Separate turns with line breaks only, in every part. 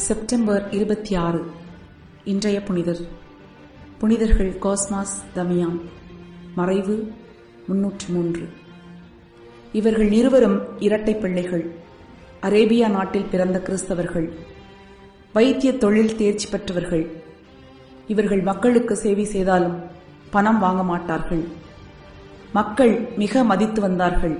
September இருபத்தி ஆறு இன்றைய புனிதர் புனிதர்கள் கோஸ்மாஸ் தமியான் மறைவு முன்னூற்று மூன்று இவர்கள் இருவரும் இரட்டை பிள்ளைகள் அரேபியா நாட்டில் பிறந்த கிறிஸ்தவர்கள் வைத்திய தொழில் தேர்ச்சி பெற்றவர்கள் இவர்கள் மக்களுக்கு சேவை செய்தாலும் பணம் வாங்க மாட்டார்கள் மக்கள் மிக மதித்து வந்தார்கள்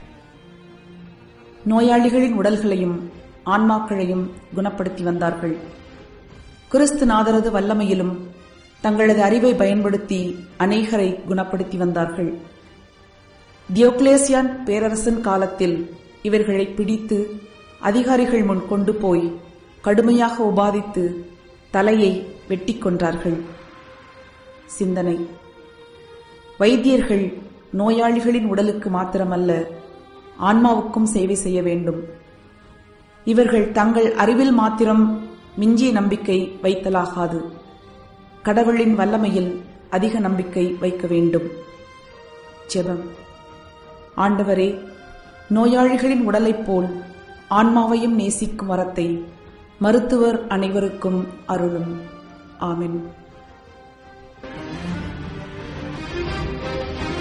நோயாளிகளின் உடல்களையும் ஆன்மாக்களையும் குணப்படுத்தி வந்தார்கள் கிறிஸ்துநாதரது வல்லமையிலும் தங்களது அறிவை பயன்படுத்தி அநேகரை குணப்படுத்தி வந்தார்கள் தியோக்லேசியான் பேரரசன் காலத்தில் இவர்களை பிடித்து அதிகாரிகள் முன் கொண்டு போய் கடுமையாக உபாதித்து தலையை வெட்டி கொன்றார்கள் சிந்தனை வைத்தியர்கள் நோயாளிகளின் உடலுக்கு மாத்திரமல்ல ஆன்மாவுக்கும் சேவை செய்ய வேண்டும் இவர்கள் தங்கள் அறிவில் மாத்திரம் மிஞ்சிய நம்பிக்கை வைத்தலாகாது கடவுளின் வல்லமையில் அதிக நம்பிக்கை வைக்க வேண்டும் ஜெபம் ஆண்டவரே நோயாளிகளின் உடலைப் போல் ஆன்மாவையும் நேசிக்கும் வரத்தை மருத்துவர் அனைவருக்கும் அருளும் ஆமென்